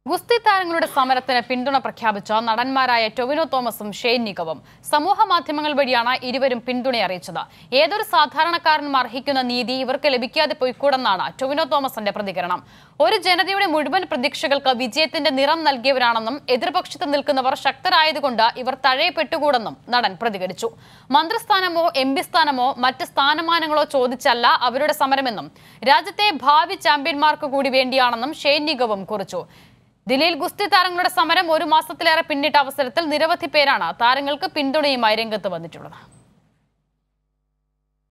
ഗുസ്തി താരങ്ങളുടെ സമരത്തിന് പിന്തുണ പ്രഖ്യാപിച്ച നടന്മാരായ ടൊവിനോ തോമസും ഷെയ്ൻ നിഗവും സമൂഹ മാധ്യമങ്ങൾ വഴിയാണ് ഇരുവരും പിന്തുണ അറിയിച്ചത് ഏതൊരു സാധാരണക്കാരനും അർഹിക്കുന്ന നീതി ഇവർക്ക് ലഭിക്കാതെ പോയിക്കൂടെന്നാണ് ടൊവിനോ തോമസിന്റെ പ്രതികരണം ഒരു ജനതയുടെ മുഴുവൻ പ്രതീക്ഷകൾക്ക് വിജയത്തിന്റെ നിറം നൽകിയവരാണെന്നും എതിർപക്ഷത്ത് നിൽക്കുന്നവർ ശക്തരായതുകൊണ്ട് ഇവർ തഴയപ്പെട്ടുകൂടെന്നും നടൻ പ്രതികരിച്ചു മന്ത്രിസ്ഥാനമോ എം പി സ്ഥാനമോ മറ്റ് സ്ഥാനമാനങ്ങളോ ചോദിച്ചല്ല അവരുടെ സമരമെന്നും രാജ്യത്തെ ഭാവി ചാമ്പ്യന്മാർക്ക് കൂടി വേണ്ടിയാണെന്നും ഷെയ്ൻ നിഗവും കുറിച്ചു ദില്ലിയിൽ ഗുസ്തി താരങ്ങളുടെ സമരം ഒരു മാസത്തിലേറെ പിന്നിട്ട അവസരത്തിൽ നിരവധി പേരാണ് താരങ്ങൾക്ക് പിന്തുണയുമായി രംഗത്ത് വന്നിട്ടുള്ളത്